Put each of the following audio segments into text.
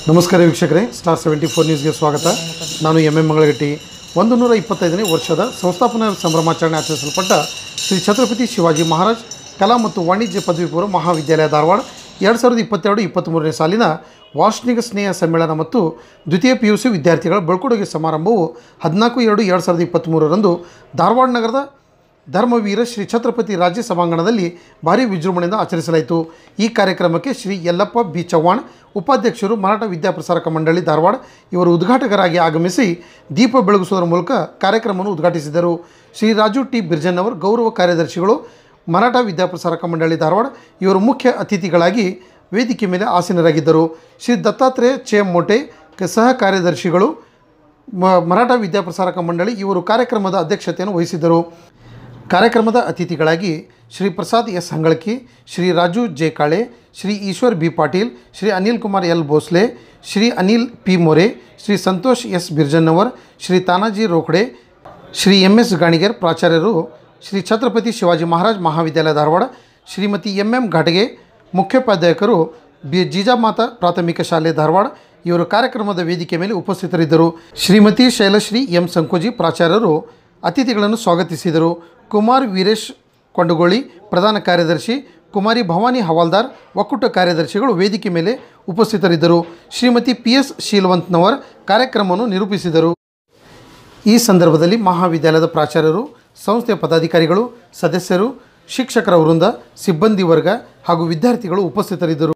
ನಮಸ್ಕಾರ ವೀಕ್ಷಕರೇ star seventy four ನ್ಯೂಸ್ಗೆ ಸ್ವಾಗತ ನಾನು ಎಂ ಎಂ ಮಂಗಳಗಟ್ಟಿ ಒಂದು ನೂರ ಇಪ್ಪತ್ತೈದನೇ ವರ್ಷದ ಸಂಸ್ಥಾಪನಾ ಸಂಭ್ರಮಾಚರಣೆ ಆಚರಿಸಲ್ಪಟ್ಟ ಶ್ರೀ ಛತ್ರಪತಿ ಶಿವಾಜಿ ಮಹಾರಾಜ್ ಕಲಾ ಮತ್ತು ವಾಣಿಜ್ಯ ಪದವಿ ಪೂರ್ವ ಮಹಾವಿದ್ಯಾಲಯ ಧಾರವಾಡ ಎರಡು ಸಾವಿರದ ಇಪ್ಪತ್ತೆರಡು ಇಪ್ಪತ್ತ್ಮೂರನೇ ಸಾಲಿನ ವಾರ್ಷಿಕ ಸ್ನೇಹ ಸಮ್ಮೇಳನ ಮತ್ತು ದ್ವಿತೀಯ ಪಿ ಯು ಸಿ ವಿದ್ಯಾರ್ಥಿಗಳ ಬಳ್ಕೊಡುಗೆ ಸಮಾರಂಭವು ಹದಿನಾಲ್ಕು ಎರಡು ಎರಡು ಸಾವಿರದ ಇಪ್ಪತ್ತ್ಮೂರರಂದು ಧಾರವಾಡ ನಗರದ ಧರ್ಮವೀರ ಶ್ರೀ ಛತ್ರಪತಿ ರಾಜ್ಯ ಸಭಾಂಗಣದಲ್ಲಿ ಭಾರಿ ವಿಜೃಂಭಣೆಯಿಂದ ಆಚರಿಸಲಾಯಿತು ಈ ಕಾರ್ಯಕ್ರಮಕ್ಕೆ ಶ್ರೀ ಯಲ್ಲಪ್ಪ ಬಿ ಚವ್ಹಾಣ್ ಉಪಾಧ್ಯಕ್ಷರು ಮರಾಠ ವಿದ್ಯಾಪ್ರಸಾರಕ ಮಂಡಳಿ ಧಾರವಾಡ ಇವರು ಉದ್ಘಾಟಕರಾಗಿ ಆಗಮಿಸಿ ದೀಪ ಬೆಳಗಿಸುವುದರ ಮೂಲಕ ಕಾರ್ಯಕ್ರಮವನ್ನು ಉದ್ಘಾಟಿಸಿದರು ಶ್ರೀ ರಾಜು ಟಿ ಬಿರ್ಜನ್ ಅವರು ಗೌರವ ಕಾರ್ಯದರ್ಶಿಗಳು ಮರಾಠ ವಿದ್ಯಾಪ್ರಸಾರಕ ಮಂಡಳಿ ಧಾರವಾಡ ಇವರು ಮುಖ್ಯ ಅತಿಥಿಗಳಾಗಿ ವೇದಿಕೆ ಮೇಲೆ ಆಸೀನರಾಗಿದ್ದರು ಶ್ರೀ ದತ್ತಾತ್ರೇಯ ಚೇಮೋಟೆ ಕ- ಸಹ ಕಾರ್ಯದರ್ಶಿಗಳು ಮ- ಮರಾಠ ವಿದ್ಯಾಪ್ರಸಾರಕ ಮಂಡಳಿ ಇವರು ಕಾರ್ಯಕ್ರಮದ ಅಧ್ಯಕ್ಷತೆಯನ್ನು ವಹಿಸಿದ್ದರು ಕಾರ್ಯಕ್ರಮದ ಅತಿಥಿಗಳಾಗಿ Shri Prasad S Hangalaki Shri Raju J Kale Shri Ishwar B Patil Shri Anil Kumar L Bhosale Shri Anil P More Shri Santosh S Birjannavar Shri Tanaji Rokhade Shri M S Ganiger ಪ್ರಾಚಾರ್ಯರು ಶ್ರೀ ಛತ್ರಪತಿ ಶಿವಾಜಿ ಮಹಾರಾಜ್ ಮಹಾವಿದ್ಯಾಲಯ ಧಾರವಾಡ ಶ್ರೀಮತಿ ಎಂ ಎಂ ಘಾಟಗೆ ಮುಖ್ಯೋಪಾಧ್ಯಾಯಕರು ಬಿ ಜಿಜಾಮಾತಾ ಪ್ರಾಥಮಿಕ ಶಾಲೆ ಧಾರವಾಡ ಇವರು ಕಾರ್ಯಕ್ರಮದ ವೇದಿಕೆ ಮೇಲೆ ಉಪಸ್ಥಿತರಿದ್ದರು ಶ್ರೀಮತಿ ಶೈಲಶ್ರೀ ಎಂ ಸಂಕೋಜಿ ಪ್ರಾಚಾರ್ಯರು ಅತಿಥಿಗಳನ್ನು ಸ್ವಾಗತಿಸಿದರು ಕುಮಾರ್ ವೀರೇಶ್ ಕೊಂಡಗೋಳಿ ಪ್ರಧಾನ ಕಾರ್ಯದರ್ಶಿ ಕುಮಾರಿ ಭವಾನಿ ಹವಾಲ್ದಾರ್ ಒಕ್ಕೂಟ ಕಾರ್ಯದರ್ಶಿಗಳು ವೇದಿಕೆ ಮೇಲೆ ಉಪಸ್ಥಿತರಿದ್ದರು ಶ್ರೀಮತಿ ಪಿ ಎಸ್ ಶೀಲವಂತ್ನವರ್ ಕಾರ್ಯಕ್ರಮವನ್ನು ನಿರೂಪಿಸಿದರು ಈ ಸಂದರ್ಭದಲ್ಲಿ ಮಹಾವಿದ್ಯಾಲಯದ ಪ್ರಾಚಾರ್ಯರು ಸಂಸ್ಥೆಯ ಪದಾಧಿಕಾರಿಗಳು ಸದಸ್ಯರು ಶಿಕ್ಷಕರ ವೃಂದ ಸಿಬ್ಬಂದಿ ವರ್ಗ ಹಾಗೂ ವಿದ್ಯಾರ್ಥಿಗಳು ಉಪಸ್ಥಿತರಿದ್ದರು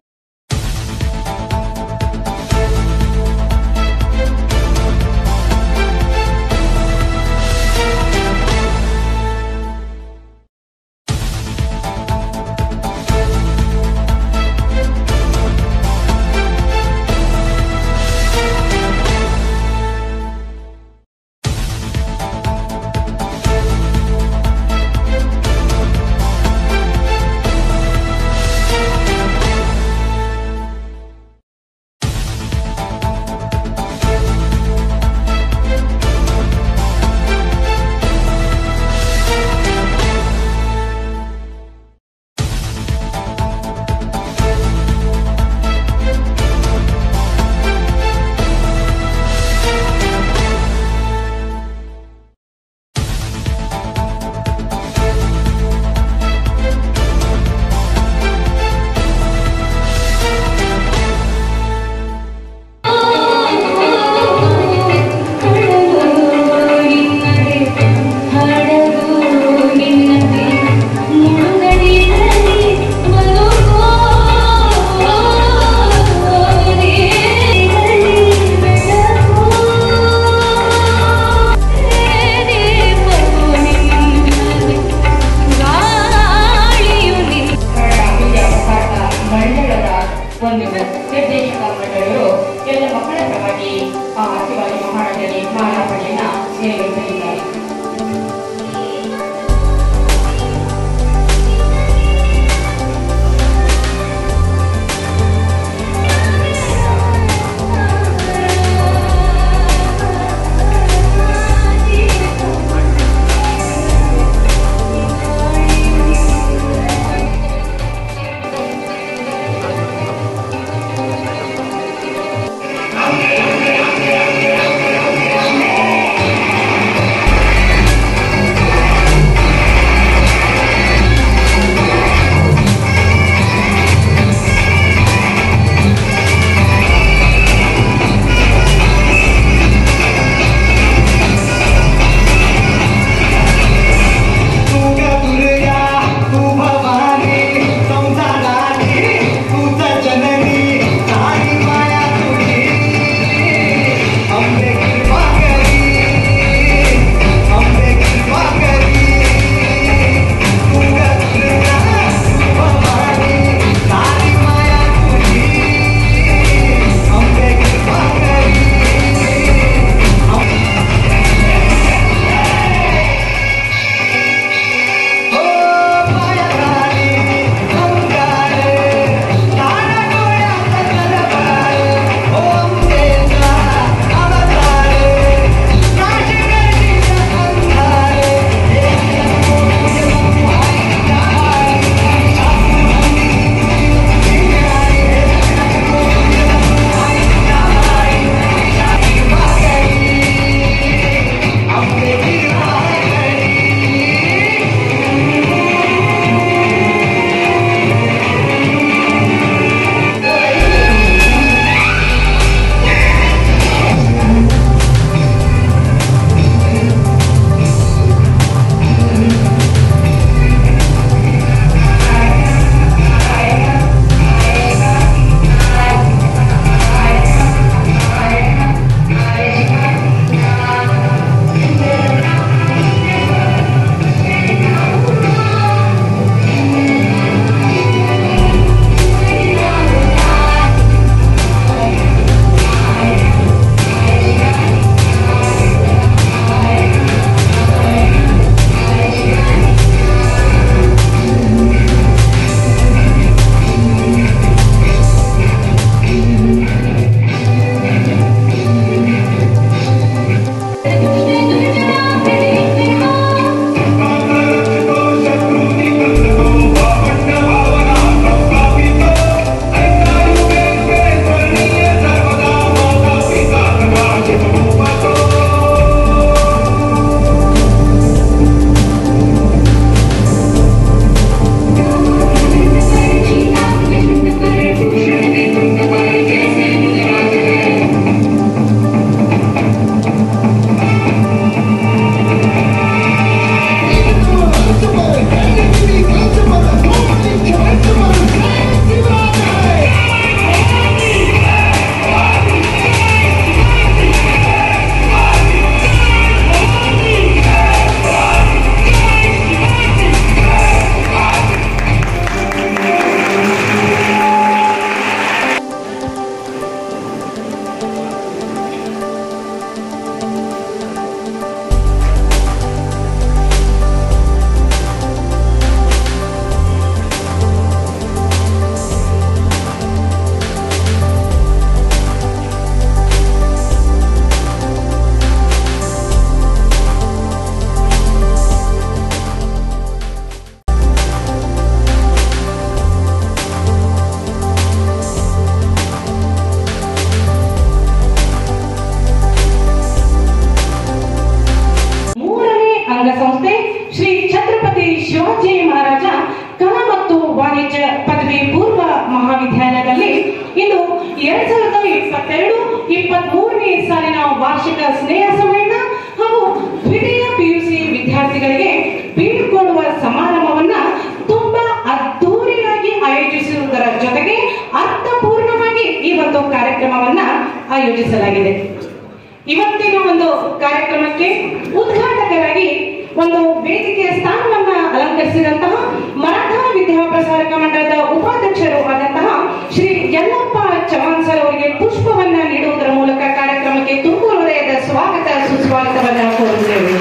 ವಾರ್ಷಿಕ ಸ್ನೇಹ ಸಮ್ಮೇಳನ ಹಾಗೂ ದ್ವಿತೀಯ ಪಿಯುಸಿ ವಿದ್ಯಾರ್ಥಿಗಳಿಗೆ ಬೀಳ್ಕೊಡುವ ಸಮಾರಂಭವನ್ನ ತುಂಬಾ ಅದ್ದೂರಿಯಾಗಿ ಆಯೋಜಿಸುವುದರ ಜೊತೆಗೆ ಅರ್ಥಪೂರ್ಣವಾಗಿ ಈ ಒಂದು ಕಾರ್ಯಕ್ರಮವನ್ನ ಆಯೋಜಿಸಲಾಗಿದೆ ಇವತ್ತಿನ ಒಂದು ಕಾರ್ಯಕ್ರಮಕ್ಕೆ ಉದ್ಘಾಟಕರಾಗಿ ಒಂದು ವೇದಿಕೆಯ ಸ್ಥಾನವನ್ನ ಅಲಂಕರಿಸಿದಂತಹ ಮರಾಠ ವಿದ್ಯಾಪ್ರಸಾರಕ ಮಂಡಳದ ಉಪಾಧ್ಯಕ್ಷರು ಆದಂತಹ ಶ್ರೀ ಯಲ್ಲಪ್ಪ ಚವಾನ್ ಸರ್ ಅವರಿಗೆ ಪುಷ್ಪವನ್ನ ನೀಡುವುದರ ಮೂಲಕ ಕಾರ್ಯಕ್ರಮಕ್ಕೆ ತುಂಬು ಹೃದಯದ ಸ್ವಾಗತ ಸುಸ್ವಾಗತವನ್ನ ಕೋರುತ್ತೇವೆ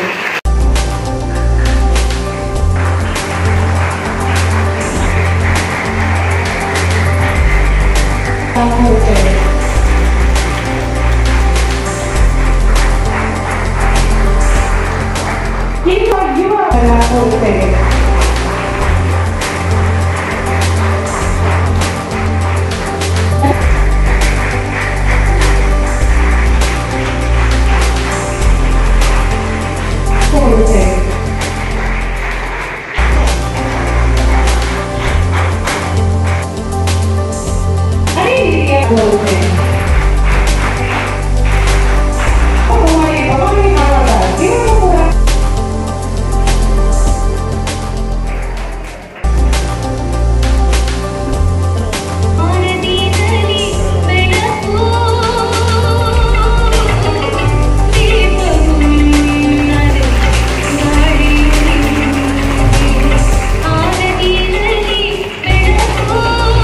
ಕೋರುತ್ತೇವೆ. ಇನ್ನು ಯುವಕರನ್ನ ಕೋರುತ್ತೇವೆ ಕೋರುತ್ತೇವೆ ಅದೇ ರೀತಿಯ ಕೋರುತ್ತೇವೆ ಭವಾನಿ ಭವಾನಿ ಆವಾಗ ದೇವರು ಕೂಡ ಆರತಿಯಲ್ಲಿ ಬೆಳಕು ದೀಪವು ನಿನ್ನದು ಗಾಳಿಯು ಆರತಿಯಲ್ಲಿ ಬೆಳಕು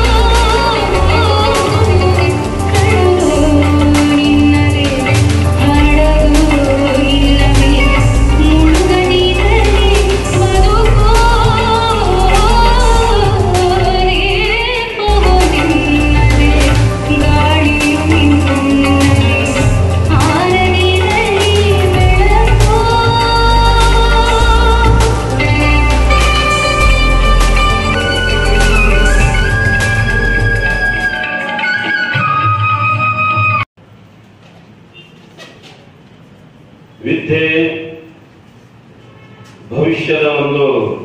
ಕಣ್ಣು ನಿನ್ನದೇ ಹಡಗು ನಿನ್ನದೇ ಮುಂಗಡಿನಲ್ಲಿ ಬದುಕೋ ದೀಪವು ನಿನ್ನದೇ ಗಾಳಿಯು ನಿನ್ನದೇ ಆರತಿಯಲ್ಲಿ ಬೆಳಕು ವಿದ್ಯೆ ಭವಿಷ್ಯದ ಒಂದು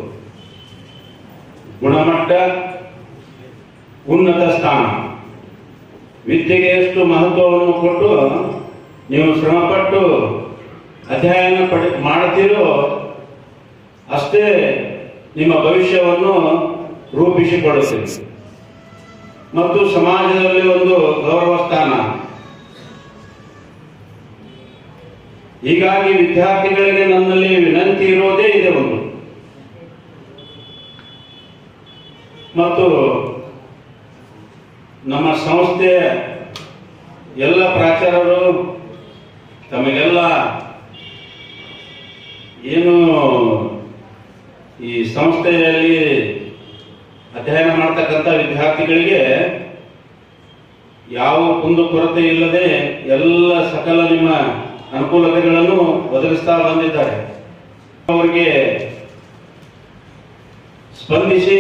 ಗುಣಮಟ್ಟ ಉನ್ನತ ಸ್ಥಾನ ವಿದ್ಯೆಗೆ ಎಷ್ಟು ಮಹತ್ವವನ್ನು ಕೊಟ್ಟು ನೀವು ಶ್ರಮಪಟ್ಟು ಅಧ್ಯಯನ ಪಡಿ ಮಾಡ್ತೀರೋ ಅಷ್ಟೇ ನಿಮ್ಮ ಭವಿಷ್ಯವನ್ನು ರೂಪಿಸಿಕೊಳ್ಳುತ್ತೀರಿ ಮತ್ತು ಸಮಾಜದಲ್ಲಿ ಒಂದು ಗೌರವ ಸ್ಥಾನ ಹೀಗಾಗಿ ವಿದ್ಯಾರ್ಥಿಗಳಿಗೆ ನನ್ನಲ್ಲಿ ವಿನಂತಿ ಇರೋದೇ ಇದೆ ಒಂದು ಮತ್ತು ನಮ್ಮ ಸಂಸ್ಥೆಯ ಎಲ್ಲ ಪ್ರಾಚಾರ್ಯರು ತಮಗೆಲ್ಲ ಏನು ಈ ಸಂಸ್ಥೆಯಲ್ಲಿ ಅಧ್ಯಯನ ಮಾಡ್ತಕ್ಕಂಥ ವಿದ್ಯಾರ್ಥಿಗಳಿಗೆ ಯಾವ ಕುಂದು ಕೊರತೆ ಇಲ್ಲದೆ ಎಲ್ಲ ಸಕಲ ನಿಮ್ಮ ಅನುಕೂಲತೆಗಳನ್ನು ಒದಗಿಸ್ತಾ ಬಂದಿದ್ದಾರೆ ಅವರಿಗೆ ಸ್ಪಂದಿಸಿ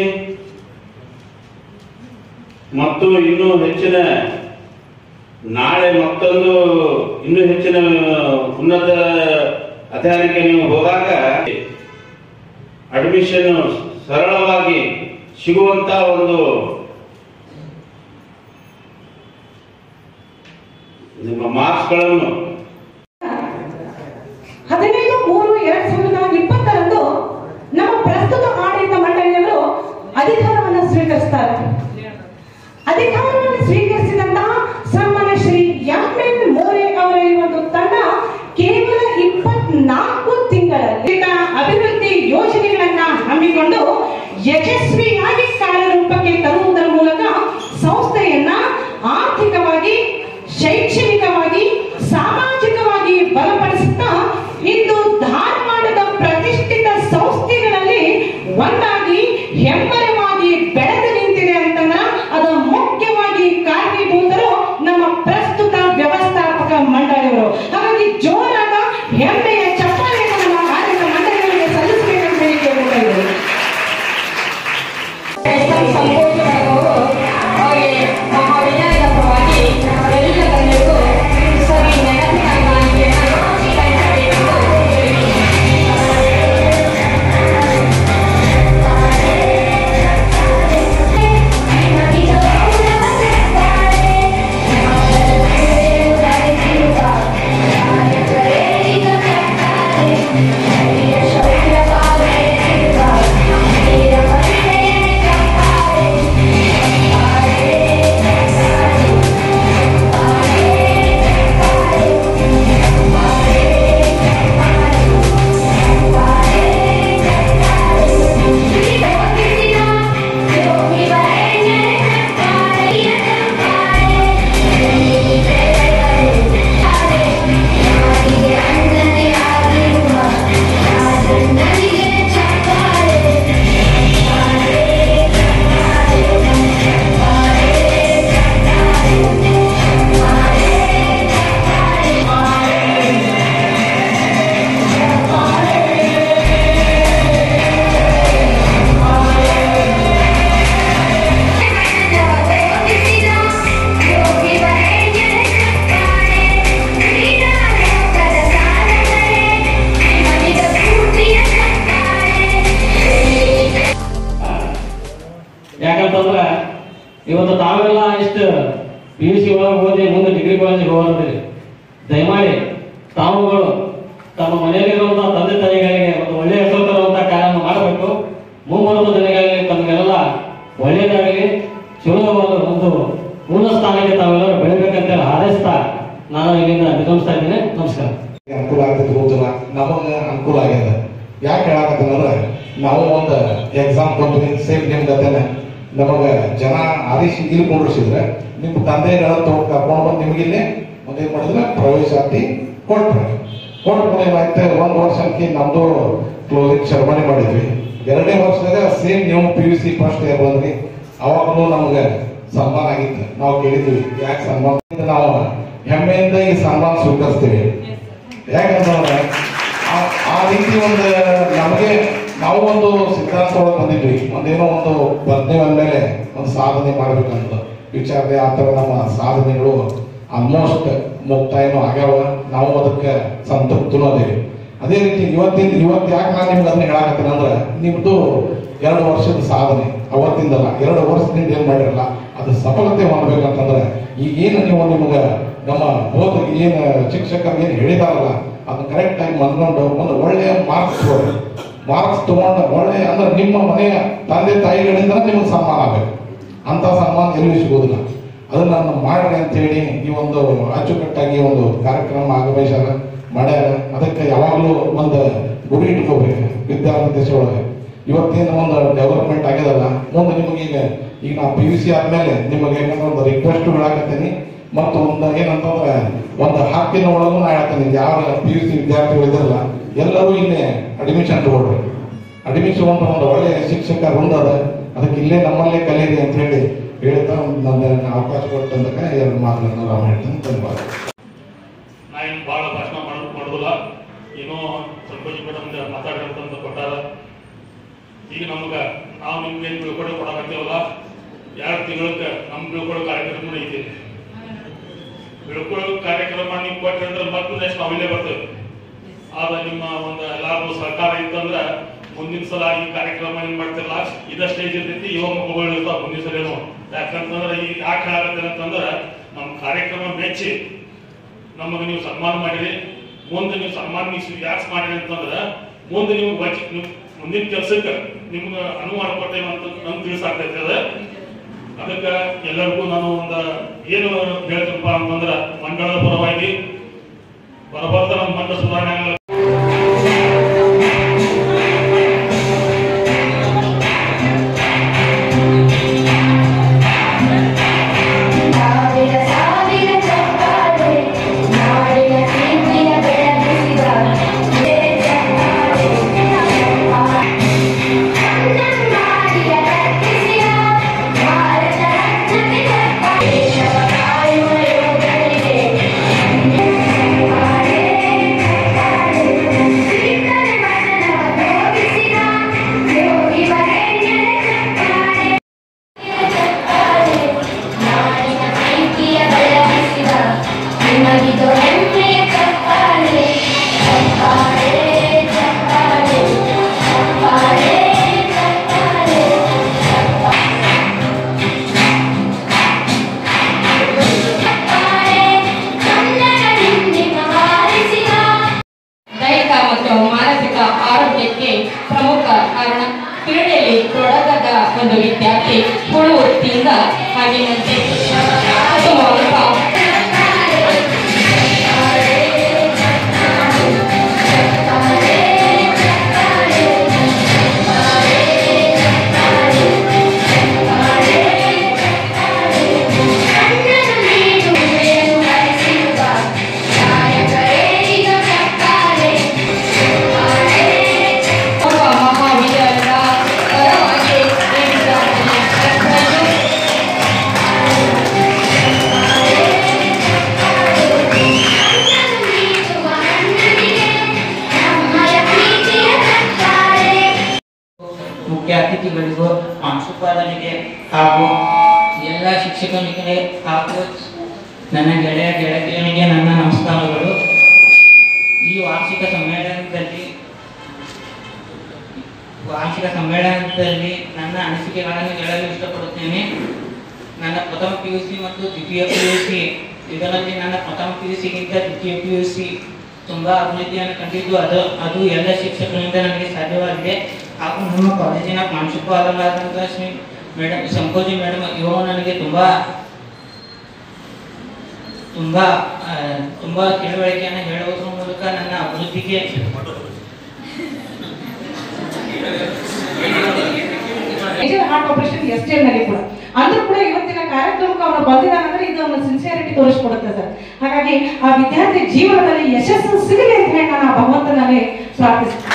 ಮತ್ತು ಇನ್ನೂ ಹೆಚ್ಚಿನ ನಾಳೆ ಮತ್ತೊಂದು ಇನ್ನೂ ಹೆಚ್ಚಿನ ಉನ್ನತ ಅಧ್ಯಯನಕ್ಕೆ ನೀವು ಹೋದಾಗ ಅಡ್ಮಿಷನ್ ಸರಳವಾಗಿ ಸಿಗುವಂತ ಒಂದು ನಿಮ್ಮ ಮಾರ್ಕ್ಸ್ಗಳನ್ನು ಹದಿನೈದು ಮೂರು ಎರಡ್ ಸಾವಿರದ ಇಪ್ಪತ್ತರಂದು ನಮ್ಮ ಪ್ರಸ್ತುತ ಆಡಳಿತ ಮಂಡಳಿಯವರು ಅಧಿಕಾರವನ್ನು ಸ್ವೀಕರಿಸ್ತಾರೆ ಅಧಿಕಾರವನ್ನು ಸ್ವೀಕರಿಸಿದಂತಹ ಸನ್ಮಾನ್ಯ ಶ್ರೀ ಎಂ ಎನ್ ಮೋರೆ ಅವರ ಈ ಒಂದು ತಂಡ ಕೇವಲ ಇಪ್ಪತ್ನಾಲ್ಕು ತಿಂಗಳಲ್ಲಿ ಅಭಿವೃದ್ಧಿ ಯೋಜನೆಗಳನ್ನ ಹಮ್ಮಿಕೊಂಡು ಯಶಸ್ವಿಯಾಗಿ ಕಾರ್ಯರೂಪಕ್ಕೆ ತರುವುದರ ಮೂಲಕ ಸಂಸ್ಥೆಯನ್ನ ಆರ್ಥಿಕವಾಗಿ ಶೈಕ್ಷಣಿಕವಾಗಿ ಸಾಮಾಜಿಕವಾಗಿ ಬಲಪಡಿಸುತ್ತಾ ಇಂದು ಧಾರವಾಡದ ಪ್ರತಿಷ್ಠಿತ ಸಂಸ್ಥೆಗಳಲ್ಲಿ ಒಂದಾಗಿ ಹೆಮ್ಮರವಾಗಿ ಬೆಳೆದು ನಿಂತಿದೆ ಅಂತಂದ್ರ ಅದು ಮುಖ್ಯವಾಗಿ ಕಾರಣೀಭೂತರು ನಮ್ಮ ಪ್ರಸ್ತುತ ವ್ಯವಸ್ಥಾಪಕ ಮಂಡಳಿಯವರು ಹಾಗಾಗಿ ಜೋರಾದ ಹೆಮ್ಮೆಯ ಚಪ್ಪಾಳೆಯನ್ನು ನಮ್ಮ ಆಡಳಿತ ಮಂಡಳಿಗಳಿಗೆ ಸಲ್ಲಿಸಬೇಕಂತ ಹೇಳಿ ಕೇಳ್ಕೊತಾ ಇದ್ದೇವೆ. ಅವರಿಗೆ ಮಹಾವಿದ್ಯಾಲಯದ ಪರವಾಗಿ ಎಲ್ಲ ಗಣ್ಯರಿಗೂ ಸರಿ ನೆನಪಿನ ಮಾಹಿತಿಯನ್ನು ಸಲ್ಲಿಸಬೇಕೆಂದು ಕೇಳಿಕೊಳ್ಳುತ್ತೇನೆ. ಡಿಗ್ರಿ ಕಾಲೇಜಿಗೆ ಹೋಗೋದಿರಿ ದಯಮಾಡಿ ತಾವುಗಳು ತಮ್ಮ ಮನೆಯಲ್ಲಿರುವಂತಹ ತಂದೆ ತಾಯಿಗಳಿಗೆ ಒಂದು ಒಳ್ಳೆಯ ಹೆಸರು ತರುವಂತಹ ಕಾರ್ಯವನ್ನು ಮಾಡಬೇಕು ಮುಂಬರುವ ದಿನಗಳಲ್ಲಿ ತಮಗೆಲ್ಲ ಒಳ್ಳೆಯದಾಗಲಿ ಚಲೋವಾದ ಒಂದು ಮೂಲ ಸ್ಥಾನಕ್ಕೆ ತಾವೆಲ್ಲರೂ ಬೆಳಿಬೇಕಂತ ಹಾರೈಸ್ತಾ ನಾನು ಇಲ್ಲಿಂದ ನಿರ್ಗಮಿಸ್ತಾ ಇದ್ದೇನೆ ನಮಸ್ಕಾರ ಅನುಕೂಲ ಆಗ್ತೈತಿ ಗೊತ್ತಿಲ್ಲ ನಮಗ ಅನುಕೂಲ ಆಗ್ಯದ ಯಾಕೆ ಹೇಳಕತ್ತಂದ್ರ ನಾವು ಒಂದು ಎಕ್ಸಾಮ್ ಕೊಟ್ವಿ ಸೇಮ್ ನಿಮ್ ಗತೆನೆ ನಮಗ ಜನ ಆದೇಶ ಇಲ್ಲಿ ಕುಂಡ್ರಿಸಿದ್ರೆ ನಿಮ್ ತಂದೆಗಳ ಕರ್ಕೊಂಡು ಬಂದು ನಿಮ್ಗಿಲ್ಲಿ ಒಂದು ಏನ್ ಮಾಡಿದ್ರೆ ಪ್ರವೇಶಾತಿ ಕೊಟ್ರೆ ಕೊಟ್ಟ ಮೇಲೆ ಏನಾಯ್ತು ಒಂದು ವರ್ಷಕ್ಕೆ ನಮ್ದು ಕ್ಲೋಸಿಂಗ್ ಸೆರೆಮನಿ ಮಾಡಿದ್ವಿ ಎರಡನೇ ವರ್ಷದಾಗ ಸೇಮ್ ನೀವು P U C first year ಬಂದ್ರಿ ಅವಾಗಲೂ ನಮ್ಗೆ ಸನ್ಮಾನ ಆಗಿತ್ತು ನಾವು ಕೇಳಿದ್ವಿ ಯಾಕೆ ಸನ್ಮಾನ ನಾವು ಹೆಮ್ಮೆಯಿಂದ ಈ ಸನ್ಮಾನ ಸ್ವೀಕರಿಸ್ತೀವಿ ಯಾಕಂತಂದ್ರೆ ಆ- ಆ ರೀತಿ ಒಂದು ನಮಗೆ ನಾವು ಒಂದು ಸಿದ್ಧಾಂತ ಒಳಗೆ ಬಂದಿದ್ವಿ ಒಂದೇನೋ ಒಂದು ಬದನೆ ಮೇಲೆ ಒಂದು ಸಾಧನೆ ಮಾಡ್ಬೇಕಂತ ವಿಚಾರದೆ ಆ ಥರ ನಮ್ಮ ಸಾಧನೆಗಳು ಆಲ್ಮೋಸ್ಟ್ ಮುಕ್ತಾಯನೂ ಆಗ್ಯಾವ ನಾವು ಅದಕ್ಕೆ ಸಂತೃಪ್ತನೂ ಅದೇವಿ ಅದೇ ರೀತಿ ಇವತ್ತಿನ ಇವತ್ತು ಯಾಕೆ ನಾನು ನಿಮ್ಗೆ ಅದನ್ನ ಹೇಳಕತ್ತೀನಿ ಅಂದ್ರೆ ನಿಮ್ದು ಎರಡು ವರ್ಷದ ಸಾಧನೆ ಅವತ್ತಿಂದಲ್ಲ ಎರಡು ವರ್ಷದಿಂದ ಏನ್ ಮಾಡಿರಲ್ಲ ಅದು ಸಫಲತೆ ಮಾಡ್ಬೇಕಂತಂದ್ರೆ ಈಗ ಏನು ನೀವು ನಿಮ್ಗೆ ನಮ್ಮ ಬೋಧ ಏನು ಶಿಕ್ಷಕರು ಏನು ಹೇಳಿದಾರಲ್ಲ ಅದನ್ನ ಕರೆಕ್ಟ್ ಆಗಿ ಮನ್ಕೊಂಡು ಒಂದು ಒಳ್ಳೆಯ ಮಾರ್ಕ್ಸ್ ತಗೊಳ್ಳಿ ಮಾರ್ಕ್ಸ್ ತಗೊಂಡು ಒಳ್ಳೆಯ ಅಂದ್ರೆ ನಿಮ್ಮ ಮನೆಯ ತಂದೆ ತಾಯಿಗಳಿಂದ ನಿಮಗೆ ಸನ್ಮಾನ ಆಗಬೇಕು ಅಂತ ಸನ್ಮಾನ ಎಲ್ಲಿ ಸಿಗೋದಿಲ್ಲ ಅದನ್ನ ನಾನು ಮಾಡ್ರಿ ಅಂತ ಹೇಳಿ ಈ ಒಂದು ಅಚ್ಚುಕಟ್ಟಾಗಿ ಒಂದು ಕಾರ್ಯಕ್ರಮ ಆಗಬೇಸಾರ ಮಾಡ್ಯಾರ ಅದಕ್ಕೆ ಯಾವಾಗಲೂ ಒಂದು ಗುರಿ ಇಟ್ಕೋಬೇಕು ವಿದ್ಯಾರ್ಥಿ ದೇಶ ಒಳಗೆ ಇವತ್ತೇನು ಒಂದು ಡೆವಲಪ್ಮೆಂಟ್ ಆಗ್ಯದಲ್ಲ ಮುಂದೆ ನಿಮಗೆ ಈಗ ಈಗ ನಾ ಪಿ ಯು ಸಿ ಆದ್ಮೇಲೆ ನಿಮಗೆ ಯಾಕಂದ್ರೆ ಒಂದು ರಿಕ್ವೆಸ್ಟ್ ಹೇಳಾಕತ್ತೀನಿ ಮತ್ತು ಒಂದು ಏನಂತಂದ್ರೆ ಒಂದು ಹಾಕಿನ ಒಳಗೂ ನಾ ಹೇಳ್ತೇನೆ ಯಾವ ಪಿ ಯು ಸಿ ವಿದ್ಯಾರ್ಥಿಗಳು ಇದ್ರಲ್ಲ ಎಲ್ಲರೂ ಇಲ್ಲೇ ಅಡ್ಮಿಷನ್ ತಗೊಳ್ರಿ ಅಡ್ಮಿಷನ್ ಒಂದು ಒಂದು ಒಳ್ಳೆಯ ಶಿಕ್ಷಕ ಹೊಂದದ ಅದಕ್ಕೆ ಇಲ್ಲೇ ನಮ್ಮಲ್ಲೇ ಕಲೀರಿ ಅಂತ ಹೇಳಿ ಹೇಳ್ತಾ ನನ್ನ ಅವಕಾಶ ಕೊಟ್ಟಂತಕ್ಕ ಎರಡು ಮಾತುಗಳನ್ನು ನಾವು ಹೇಳ್ತೇನೆ ಧನ್ಯವಾದ ನಾ ಏನು ಭಾಳ ಭಾಷಣ ಮಾಡೋದು ಮಾಡೋದಿಲ್ಲ ಏನೋ ಸ್ವಲ್ಪ ಸ್ವಲ್ಪ ನಮ್ಗೆ ಮಾತಾಡಿರಂತ ಕೊಟ್ಟಾರ ಈಗ ನಮ್ಗೆ ನಾವು ನಿಮ್ಗೆ ಏನು ಬೀಳ್ಕೊಡೆ ಕೊಡಕತ್ತೀವಲ್ಲ ಎರಡು ತಿಂಗಳಕ್ಕೆ ನಮ್ಮ ಬೀಳ್ಕೊಡೋ ಕಾರ್ಯಕ್ರಮ ಐತಿ ಬೀಳ್ಕೊಡೋ ಕಾರ್ಯಕ್ರಮ ನೀವು ಕೊಟ್ಟರೆ ಅಂದ್ರೆ ಮತ್ತೆ ನೆಕ್ಸ್ಟ್ ನಾವಿಲ್ಲೇ ಬರ್ತೇವೆ ಆದ ನಿಮ್ಮ ಒಂದು ಎಲ್ಲಾರು ಸರ್ಕಾರ ಇತ್ತಂದ್ರೆ ಮುಂದಿನ ಸಲ ಈ ಕಾರ್ಯಕ್ರಮ ಏನ್ ಮಾಡ್ತಿರಲ್ಲ ಇದ ಸ್ಟೇಜ್ ಇರ್ತೈತಿ ಇವಾಗ ಮಕ್ಕಳು ಇರ್ತಾವ ಮುಂದಿನ ಸಲ ಏನು ಯಾಕಂತಂದ್ರೆ ಈಗ ಯಾಕೆ ಹೇಳಕತ್ತೇನೆ ಅಂತಂದ್ರೆ ನಮ್ಮ ಕಾರ್ಯಕ್ರಮ ಮೆಚ್ಚಿ ನಮಗೆ ನೀವು ಸನ್ಮಾನ ಮಾಡಿರಿ ಮುಂದೆ ನೀವು ಸನ್ಮಾನ ನೀವು ಯಾಕೆ ಮಾಡಿರಿ ಅಂತಂದ್ರೆ ಮುಂದೆ ನೀವು ಬಚ್ ನೀವು ಮುಂದಿನ ಕೆಲಸಕ್ಕೆ ನಿಮ್ಗೆ ಅನುಮಾನ ಕೊಟ್ಟೇವೆ ಅಂತ ನಮ್ಗೆ ತಿಳಿಸಾಗ್ತೈತೆ ಅದ ಅದಕ್ಕೆ ಎಲ್ಲರಿಗೂ ನಾನು ಒಂದು ಏನು ಹೇಳ್ತೀನಪ್ಪ ಅಂತಂದ್ರೆ ಮಂಡಳದ ಪರವಾಗಿ ಬರಬರ್ತ ನಮ್ಮ ಮಂಡಳ ಸುಧಾರಣೆ ಆಗಲ್ಲ. ಸಾವಿರ ಸಾವಿರ ಚಪ್ಪಾಳೆ ನಾಡಿನ ಕೀರ್ತಿಯ ಬೆಳಗಿಸಿದ ಜಯ ಚಪ್ಪಾಳೆ ಕನ್ನಂಬಾಡಿಯ ಕಟ್ಟಿಸಿದ ಭಾರತ ರತ್ನಕ್ಕೆ ಚಪ್ಪಾಳೆ ದೇಶವ ಕಾಯುವ ಯೋಧರಿಗೆ ಚಪ್ಪಾಳೆ ಚಪ್ಪಾಳೆ ಕೀರ್ತನೆ ವಚನವ ಬೋಧಿಸಿದ ಯೋಗಿ ವರೇಣ್ಯರ ಚಪ್ಪಾಳೆ ಚಪ್ಪಾಳೆ ನಾಡಿನ ಪ್ರೀತಿಯ ಬೆಳಗಿಸಿದ ನಿಮಗಿದು ಹೆಮ್ಮೆಯ ಚಪ್ಪಾಳೆ ಚಪ್ಪಾಳೆ ಚಪ್ಪಾಳೆ ಚಪ್ಪಾಳೆ ಚಪ್ಪಾಳೆ ಚಪ್ಪಾಳೆ ಕನ್ನಡ ಹಿಂದಿನ ಹಾರಿಸಿದ ದೈಹಿಕ ಮತ್ತು ಮಾನಸಿಕ ಆರೋಗ್ಯಕ್ಕೆ ಪ್ರಮುಖ ಕಾರಣ ಕ್ರೀಡೆಯಲ್ಲಿ ತೊಡಗದ ಒಂದು ವಿದ್ಯಾರ್ಥಿ ಹುಳುವೃತ್ತಿಯಿಂದ ಹಾಗೆಯಂತೆ ಉತ್ತಮವಾದ ಕನ್ನಡ ನೀಡು ಮೇಲು ಹರಿಸಿರುವ ನಾಯಕರೇರಿದ ಚಪ್ಪಾಳೆ ಚಪ್ಪಾಳೆ ಒಬ್ಬ ಮಹಾವಿದ್ಯಾಲಯದ ಪರವಾಗಿ ನೀಡಿದ ಪ್ರಶ್ನೆಯು ಕನ್ನಡ ನೀಡುವ ಅಣ್ಣನಿಗೆ ನಮ್ಮಯ ಪ್ರೀತಿಯ ಚಪ್ಪಾಳೆ ಮುಖ್ಯ ಅತಿಥಿಗಳಿಗೂ ಪ್ರಾಂಶುಪಾಲನಿಗೆ ಹಾಗೂ ಎಲ್ಲ ಶಿಕ್ಷಕನಿಗೆ ಹಾಗೂ ನನ್ನ ಗೆಳೆಯ ಗೆಳತಿಯನಿಗೆ ನನ್ನ ನಮಸ್ಕಾರಗಳು ಈ ವಾರ್ಷಿಕ ಸಮ್ಮೇಳನದಲ್ಲಿ ವಾರ್ಷಿಕ ಸಮ್ಮೇಳನದಲ್ಲಿ ನನ್ನ ಅನಿಸಿಕೆಗಳನ್ನು ಹೇಳಲು ಇಷ್ಟಪಡುತ್ತೇನೆ ನನ್ನ ಪ್ರಥಮ ಪಿ ಯು ಸಿ ಮತ್ತು ದ್ವಿತೀಯ ಪಿ ಯು ಸಿ ಇದರಲ್ಲಿ ನನ್ನ ಪ್ರಥಮ ಪಿ ಯು ಸಿಗಿಂತ ದ್ವಿತೀಯ ಪಿ ಯು ಸಿ ತುಂಬ ಅಭಿವೃದ್ಧಿಯನ್ನು ಕಂಡಿದ್ದು ಅದು ಅದು ಎಲ್ಲ ಶಿಕ್ಷಕರಿಂದ ನನಗೆ ಸಾಧ್ಯವಾಗಿದೆ ಹಾಗೂ ನಮ್ಮ ಕಾಲೇಜಿನ ಪ್ರಾಂಶುಪಾಲರಾದಂಥ ಶ್ರೀ ಮೇಡಮ್ ಸಂಕೋಜಿ ಮೇಡಮ್ ಇವರು ನನಗೆ ತುಂಬ ತುಂಬ ಆ, ತುಂಬ ತಿಳುವಳಿಕೆಯನ್ನು ಹೇಳುವುದರ ಮೂಲಕ ನನ್ನ ಅಭಿವೃದ್ಧಿಗೆ ಮೇಜರ್ ಹಾರ್ಟ್ ಆಪರೇಷನ್ ಎಸ್ ನಲ್ಲಿ ಕೂಡ ಅಂದ್ರೂ ಕೂಡ ಇವತ್ತಿನ ಕಾರ್ಯಕ್ರಮಕ್ಕೆ ಅವನು ಬಂದಿದ್ದಾನಂದ್ರೆ ಇದು ಅವನ ಸಿನ್ಸಿಯಾರಿಟಿ ತೋರಿಸ್ಕೊಡುತ್ತೆ ಸರ್ ಹಾಗಾಗಿ ಆ ವಿದ್ಯಾರ್ಥಿ ಜೀವನದಲ್ಲಿ ಯಶಸ್ಸು ಸಿಗಲಿ ಅಂತ ಹೇಳಿ ನಾನು ಆ ಭಗವಂತನಲ್ಲಿ ಪ್ರಾರ್ಥಿಸ್ತೀನಿ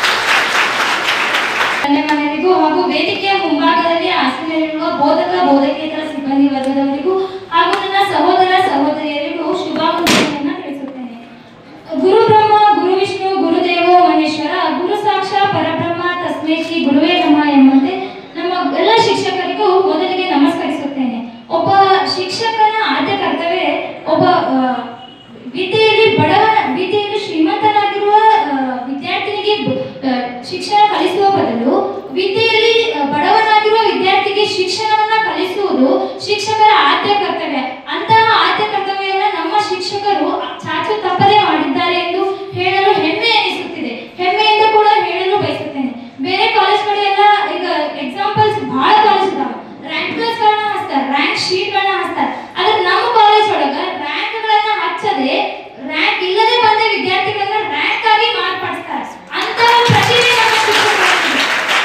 ತಂದೆ ಮನೆಯವರಿಗೂ ಹಾಗೂ ವೇದಿಕೆಯ ಮುಂಭಾಗದಲ್ಲಿ ಆಸನದಲ್ಲಿರುವ ಬೋಧಕ ಬೋಧಕೇತರ ಸಿಬ್ಬಂದಿ ವರ್ಗದವರಿಗೂ ಹಾಗೂ ನನ್ನ ಸಹೋದರ ಸಹೋದರಿಯರಿಗೂ ಶುಭಾಕಾಂಕ್ಷೆಯನ್ನು ತಿಳಿಸುತ್ತೇನೆ ಗುರು ಬ್ರಹ್ಮ ಗುರು ವಿಷ್ಣು ಗುರುದೇವೋ ಮಹೇಶ್ವರ ಗುರು ಸಾಕ್ಷ ಪರಬ್ರಹ್ಮ ತಸ್ಮೈ ಶ್ರೀ ಗುರುವೇ ನಮಃ ಎಂಬಂತೆ ನಮ್ಮ ಎಲ್ಲ ಶಿಕ್ಷಕರಿಗೂ ಮೊದಲಿಗೆ ನಮಸ್ಕರಿಸುತ್ತೇನೆ ಒಬ್ಬ ಶಿಕ್ಷಕನ ಆದ್ಯ ಕರ್ತವ್ಯ ಒಬ್ಬ ಆ, ವಿದ್ಯೆಯಲ್ಲಿ ಬಡವನ ವಿದ್ಯೆಯಲ್ಲಿ ಶ್ರೀಮಂತನಾಗಿರುವ ಆ, ವಿದ್ಯಾರ್ಥಿನಿಗೆ ಬ- ಆ, ಶಿಕ್ಷಣ ಕಲಿಸುವ ಬದಲು ವಿದ್ಯೆಯಲ್ಲಿ ಆ, ಬಡವನಾಗಿರುವ ವಿದ್ಯಾರ್ಥಿಗೆ ಶಿಕ್ಷಣವನ್ನ ಕಲಿಸುವುದು ಶಿಕ್ಷಕರ ಆದ್ಯ ಕರ್ತವ್ಯ ಅಂತಹ ಆದ್ಯ ಕರ್ತವ್ಯವನ್ನು ನಮ್ಮ ಶಿಕ್ಷಕರು ಚಾಚು ತಪ್ಪದೆ ಮಾಡಿದ್ದಾರೆ ಎಂದು ಹೇಳಲು ಹೆಮ್ಮೆ ಎನಿಸುತ್ತಿದೆ ಹೆಮ್ಮೆಯಿಂದ ಕೂಡ ಹೇಳಲು ಬಯಸುತ್ತೇನೆ ಬೇರೆ ಕಾಲೇಜ್ಗಳೆಲ್ಲ ಈಗ ಎಕ್ಸಾಂಪಲ್ಸ್ ಬಹಳ ಕಾಲೇಜ್ ಇದಾವೆ ರ್ಯಾಂಕರ್ಸ್ಗಳನ್ನ ಹಚ್ತಾರೆ ರ್ಯಾಂಕ್ ಶೀಟ್ಗಳನ್ನ ಹಚ್ತಾರೆ ಆದ್ರೆ ನಮ್ಮ ಕಾಲೇಜ್ ಒಳಗ ರ್ಯಾಂಕ್ಗಳನ್ನ ಹಚ್ಚದೆ ರ್ಯಾಂಕ್ ಇಲ್ಲದೆ ಬಂದ ವಿದ್ಯಾರ್ಥಿಗಳನ್ನ ರ್ಯಾಂಕ್ ಆಗಿ ಮಾರ್ಪಡಿಸ್ತಾರೆ ಅಂತಹ ಪ್ರತಿಭೆ ನಮ್ಮ ಶಿಕ್ಷಕರಲ್ಲಿ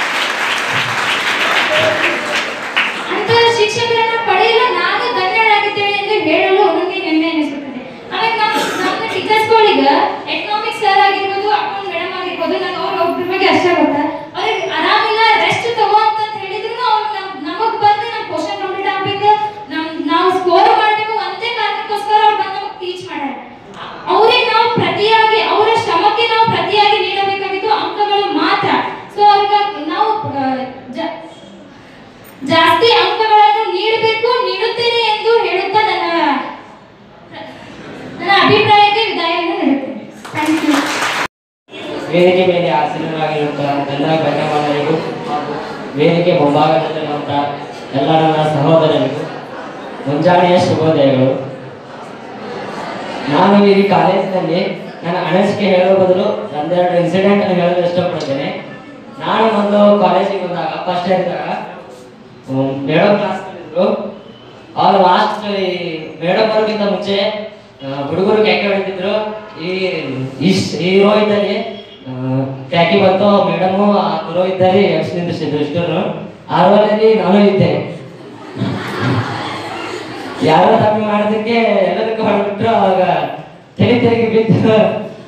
ಅಂತಹ ಶಿಕ್ಷಕರನ್ನ ಪಡೆಯಲು ನಾನು ಧನ್ಯರಾಗಿದ್ದೇನೆ ಎಂದು ಹೇಳಲು ನನಗೆ ಹೆಮ್ಮೆ ಅನಿಸುತ್ತದೆ ಆಮೇಲೆ ನಮ್ಮ ನಮ್ಮ ಟೀಚರ್ಸ್ಗಳಿಗೆ ಎಕನಾಮಿಕ್ಸ್ ಸರ್ ಆಗಿರ್ಬೋದು ಅಕೌಂಟ್ ಮೇಡಮ್ ಆಗಿರ್ಬೋದು ನಾನು ಅವ್ರ ಒಬ್ಬರ ಬಗ್ಗೆ ಅಷ್ಟೇ ಗೊತ್ತಾ ಅವ್ರಿಗೆ ಆರಾಮಿಲ್ಲ ರೆಸ್ಟ್ ತಗೋ ಅಂತ ಹೇಳಿದ್ರು ಅವ್ರು ನಮ್ ನಮಗ್ ಬಂದು ನಮ್ಮ ಕ್ವಶನ್ ಕಂಪ್ಲೀಟ್ ಆಗ್ಬೇಕು ನಮ್ ನಾವು ಸ್ಕೋರ್ ಮಾಡಬೇಕು ಒಂದೇ ಕಾರಣಕ್ಕೋಸ್ಕರ ಅವ್ರು ಬಂದು ನಮಗೆ ಟೀಚ್ ಮಾಡ್ಯಾರ ಅವ್ರಿಗೆ ನಾವು ಪ್ರತಿಯಾಗಿ ಅವರ ಶ್ರಮಕ್ಕೆ ನಾವು ಪ್ರತಿಯಾಗಿ ನೀಡಬೇಕಾಗಿದ್ದು ಅಂಕಗಳು ಮಾತ್ರ ಸೊ ಅವ್ರಿಗೆ ನಾವು ಆ, ಜ- ಜಾಸ್ತಿ ಅಂಕಗಳನ್ನು ನೀಡಬೇಕು ನೀಡುತ್ತೇನೆ ಎಂದು ಹೇಳುತ್ತಾ ನನ್ನ ನನ್ನ ಅಭಿಪ್ರಾಯಕ್ಕೆ ವಿದಾಯವನ್ನು ನೀಡುತ್ತೇನೆ ಥ್ಯಾಂಕ್ ಯು ವೇದಿಕೆ ಮೇಲೆ ಆಸೀನರಾಗಿರುವಂತಹ ಎಲ್ಲ ಗಣ್ಯಮಾನರಿಗೂ ಹಾಗೂ ವೇದಿಕೆ ಮುಂಭಾಗದಲ್ಲಿರುವಂತಹ ಎಲ್ಲ ನನ್ನ ಸಹೋದರರಿಗೂ ಮುಂಜಾನೆಯ ಶುಭೋದಯಗಳು ನಾನು ಈ ಕಾಲೇಜಿನಲ್ಲಿ ನನ್ನ ಅನಿಸಿಕೆ ಹೇಳುವ ಬದಲು ಒಂದೆರಡು ಇನ್ಸಿಡೆಂಟ್ ಹೇಳಲು ಇಷ್ಟಪಡ್ತೇನೆ ನಾನು ಒಂದು ಕಾಲೇಜಿಗೆ ಬಂದಾಗ ಫಸ್ಟ್ ಇಯರ್ ಇದ್ದಾಗ ಮೇಡಮ್ ಕ್ಲಾಸ್ ಇದ್ರು ಅವ್ರು ಲಾಸ್ಟ್ ಈ ಮೇಡಮ್ ಬರೋಕ್ಕಿಂತ ಮುಂಚೆ ಆ, ಹುಡುಗರು ಕ್ಯಾಕೆ ಹೊಡಿತಿದ್ರು ಈ ಇಸ್- ಈ ರೋ ಇದ್ದಲ್ಲಿ ಆ, ಕ್ಯಾಕಿ ಬಂತು ಮೇಡಮು ಆ ರೋ ಇದ್ದಲ್ಲಿ ಎಷ್ಟ್ ನಿಂದಿಸಿದ್ರು ಇಷ್ಟರು ಆ ರೋಲಲ್ಲಿ ನಾನು ಇದ್ದೆ ಯಾರೋ ತಪ್ಪು ಮಾಡೋದಕ್ಕೆ ಎಲ್ಲದಕ್ಕೂ ಹೊಡೆದ್ಬಿಟ್ರು ಅವಾಗ ತಲೆ ತೆರಿಗೆ ಬಿದ್ದು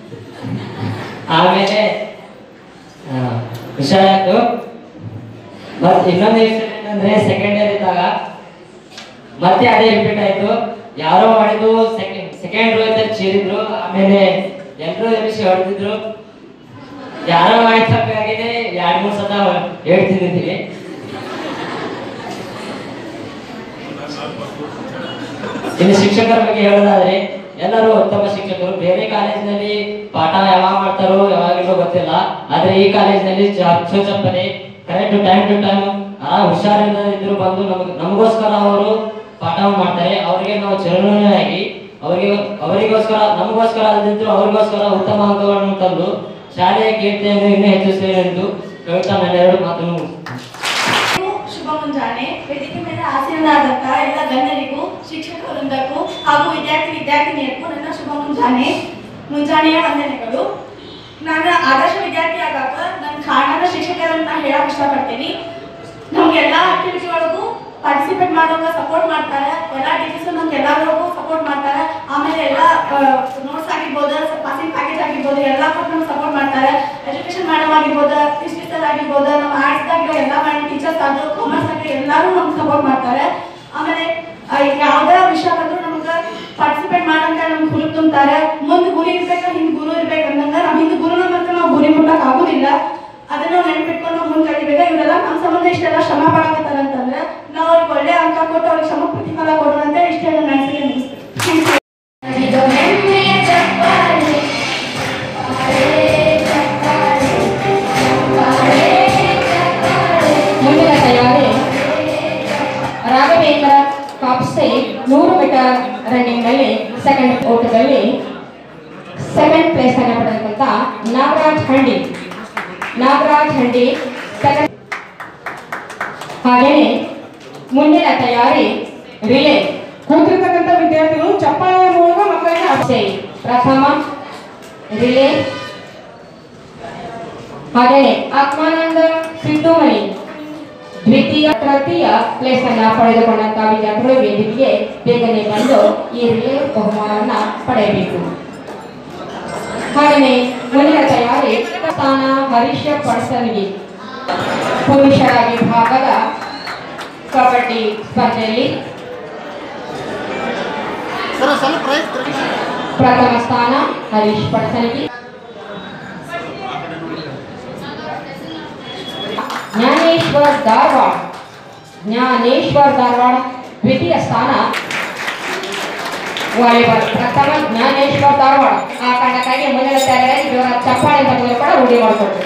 ಆಮೇಲೆ ಆ, ಹುಷಾರಾಯ್ತು ಮತ್ತೆ ಇನ್ನೊಂದು ಇನ್ಸಿಡೆಂಟ್ ಅಂದ್ರೆ ಸೆಕೆಂಡ್ ಇಯರ್ ಇದ್ದಾಗ ಮತ್ತೆ ಅದೇ ರಿಪೀಟ್ ಆಯ್ತು ಯಾರೋ ಮಾಡಿದ್ದು ಸೆಕೆಂಡ್ ಸೆಕೆಂಡ್ ರೋ ಇದ್ದಲ್ಲಿ ಚೀರಿದ್ರು ಆಮೇಲೆ ಎಲ್ಲರೂ ಎಬ್ಬಿಸಿ ಹೊಡೆದಿದ್ರು ಯಾರೋ ಮಾಡಿ ತಪ್ಪಾಗಿದೆ ಎರಡ್ ಮೂರ್ ಸತ ಹೇಳ್ತಿದ್ದೀವಿ ಇನ್ನು ಶಿಕ್ಷಕರ ಬಗ್ಗೆ ಹೇಳೋದಾದ್ರೆ ಎಲ್ಲರೂ ಉತ್ತಮ ಶಿಕ್ಷಕರು ಬೇರೆ ಕಾಲೇಜಿನಲ್ಲಿ ಪಾಠ ಯಾವಾಗ ಮಾಡ್ತಾರೋ ಯಾವಾಗಿಲ್ಲೋ ಗೊತ್ತಿಲ್ಲ ಆದ್ರೆ ಈ ಕಾಲೇಜಿನಲ್ಲಿ ಚಪ್ಪನೆ ಚಪ್ಪನೆ ಕರೆಕ್ಟ್ ಟೈಮ್ ಟು ಟೈಮ್ ಆ ಹುಷಾರಿಲ್ಲದಿದ್ರು ಬಂದು ನಮಗ್ ನಮಗೋಸ್ಕರ ಅವರು ಪಾಠ ಮಾಡ್ತಾರೆ ಅವರಿಗೆ ನಾವು ಚಿರಋಣಿಯಾಗಿ ಅವರಿಗೆ ಅವರಿಗೋಸ್ಕರ ನಮಗೋಸ್ಕರ ಅಲ್ಲದಿದ್ರು ಅವರಿಗೋಸ್ಕರ ಉತ್ತಮ ಅಂಕಗಳನ್ನು ತಂದು ಶಾಲೆಯ ಕೀರ್ತಿಯನ್ನು ಇನ್ನೂ ಹೆಚ್ಚಿಸುತ್ತೇನೆ ಎಂದು ಹೇಳ್ತಾ ನನ್ನ ಎರಡು ಮಾತನ್ನು ಮುಗಿಸ್ತೇನೆ. ಶುಭ ಮುಂಜಾನೆ ವೇದಿಕೆ ಮೇಲೆ ಆಸೀನರಾದಂತ ಎಲ್ಲ ಗಣ್ಯರಿಗೂ ಶಿಕ್ಷಕ ವೃಂದಕ್ಕೂ ಹಾಗೂ ವಿದ್ಯಾರ್ಥಿ ವಿದ್ಯಾರ್ಥಿನಿಯರಿಗೂ ನನ್ನ ಶುಭ ಮುಂಜಾನೆ ಮುಂಜಾನೆಯ ವಂದನೆಗಳು ನಾನು ಆದರ್ಶ ವಿದ್ಯಾರ್ಥಿ ಆಗಾಕ ನನ್ನ ಕಾರಣದ ಶಿಕ್ಷಕರನ್ನ ಹೇಳಕ್ ಇಷ್ಟಪಡ್ತೀನಿ ನಮ್ಗೆಲ್ಲ ಆಕ್ಟಿವಿಟಿ ಒಳಗೂ ಪಾರ್ಟಿಸಿಪೇಟ್ ಮಾಡೋವಾಗ ಸಪೋರ್ಟ್ ಮಾಡ್ತಾರೆ ಎಲ್ಲ ಟೀಚರ್ಸ್ ನಮ್ಗೆ ಎಲ್ಲರಿಗೂ ಸಪೋರ್ಟ್ ಮಾಡ್ತಾರೆ ಆಮೇಲೆ ಎಲ್ಲ ನೋಟ್ಸ್ ಆಗಿರ್ಬೋದು ಪಾಸಿಂಗ್ ಪ್ಯಾಕೇಜ್ ಆಗಿರ್ಬೋದು ಎಲ್ಲ ಕೊಟ್ಟು ನಮ್ಗೆ ಸಪೋರ್ಟ್ ಮಾಡ್ತಾರೆ ಎಜುಕೇಶನ್ ಮೇಡಮ್ ಆಗಿರ್ಬೋದು ಹಿಸ್ಟ್ರಿ ಸರ್ ಆಗಿರ್ಬೋದು ನಮ್ಮ ಆರ್ಟ್ಸ್ ಆಗಿ ಎಲ್ಲ ಮಾಡಿ ಟೀಚರ್ಸ್ ಆದ್ರು ಕಾಮರ್ಸ್ ಆಗಿ ಎಲ್ಲರೂ ನಮ್ಗೆ ಸಪೋರ್ಟ್ ಮಾಡ್ತಾರೆ ಆಮೇಲೆ ಆ, ಯಾವ್ದೇ ವಿಷಯ ಬಂದ್ರು ನಮ್ಗೆ ಪಾರ್ಟಿಸಿಪೇಟ್ ಮಾಡಂತ ನಮ್ಗೆ ಹುರುಪ್ ತುಂಬ್ತಾರೆ ಮುಂದೆ ಗುರಿ ಇರ್ಬೇಕ ಹಿಂದ್ ಗುರು ಇರ್ಬೇಕು ಅಂದಂಗ ನಾವು ಹಿಂದ್ ಗುರುನ ಮತ್ತೆ ನಾವು ಗುರಿ ಮುಟ್ಟಕ್ ಆಗುದಿಲ್ಲ ಅದನ್ನ ನಾವು ನೆನ್ಪಿಟ್ಕೊಂಡು ನಾವು ಮುಂದೆ ಕಲಿಬೇಕು ಇವರೆಲ್ಲ ನಮ್ಮ ಸಂಬಂಧ ಇಷ್ಟೆಲ್ಲ ಶ್ರಮ ಪಡಕತ್ತಾರ ಅಂತಂದ್ರೆ ನಾವು ಅವ್ರಿಗೆ ಒಳ್ಳೆ ಅಂಕ ಕೊಟ್ಟು ಅವ್ರಿಗೆ ಶ್ರಮ ಪ್ರತಿಫಲ ಕೊಡೋಣ ಅಂತ ಇಷ್ಟೇ ನನ್ನ ಅನಿಸಿಕೆ ಮುಗಿಸ್ತೇನೆ ಇದು ಹೆಮ್ಮೆಯ ಚಪ್ಪಾಳೆ ಚಪ್ಪಾಳೆ ಚಪ್ಪಾಳೆ ಚಪ್ಪಾಳೆ ಮುಂದಿನ ತಯಾರಿ ರಾಘವೇಂದ್ರ ಕಾಪ್ಸೆ ನೂರು ಮೀಟರ್ ರನ್ನಿಂಗ್ ಓಟದಲ್ಲಿ ಸೆಕೆಂಡ್ ಓಟದಲ್ಲಿ ಸೆವೆಂತ್ ಪ್ಲೇಸ್ ಅನ್ನು ಪಡೆದಂತ ನಾಗರಾಜ್ ಹಂಡಿ ನಾಗರಾಜ್ ಹಂಡಿ ಸೆಕೆಂಡ್ ಹಾಗೆಯೇ ಮುಂದಿನ ತಯಾರಿ ರಿಲೇ ಕೂತಿರ್ತಕ್ಕಂಥ ವಿದ್ಯಾರ್ಥಿಗಳು ಚಪ್ಪಾಳೆ ಮೂಲಕ ಮಕ್ಕಳಿಗೆ ಅಕ್ಷಯ್ ಪ್ರಥಮ ರಿಲೇ ಹಾಗೆಯೇ ಆತ್ಮಾನಂದ ಸಿದ್ದೋಮನಿ ದ್ವಿತೀಯ ತೃತೀಯ ಪ್ಲೇಸ್ ಅನ್ನ ಪಡೆದುಕೊಂಡಂತಹ ವಿದ್ಯಾರ್ಥಿಗಳು ವೇದಿಕೆಗೆ ಬೇಗನೆ ಬಂದು ಈ ರಿಲೇ ಬಹುಮಾನವನ್ನ ಪಡೆಯಬೇಕು ಹಾಗೆಯೇ ಮುಂದಿನ ತಯಾರಿ ಸ್ಥಾನ ಹರೀಶ ಪಡ್ಸನ್ಗಿ ಪುರುಷರ ವಿಭಾಗದ ಕಬಡ್ಡಿ ಸ್ಪರ್ಧೆಯಲ್ಲಿ ಪ್ರಥಮ ಸ್ಥಾನ ಹರೀಶ್ ಪಡ್ಸನ್ಗಿ ಜ್ಞಾನೇಶ್ವರ್ ಧಾರವಾಡ ಜ್ಞಾನೇಶ್ವರ್ ಧಾರವಾಡ ದ್ವಿತೀಯ ಸ್ಥಾನ ವಾಲಿಬಾಲ್ ಪ್ರಥಮ ಜ್ಞಾನೇಶ್ವರ್ ಧಾರವಾಡ ಆ ಕಾರಣಕ್ಕಾಗಿ ಮುಂದಿನ ತಯಾರಿ ಜೋರ ಚಪ್ಪಾಳೆ ತಗೊಳ್ಳಿ ಕೂಡ ರೂಢಿ ಮಾಡಿಕೊಡ್ತೀವಿ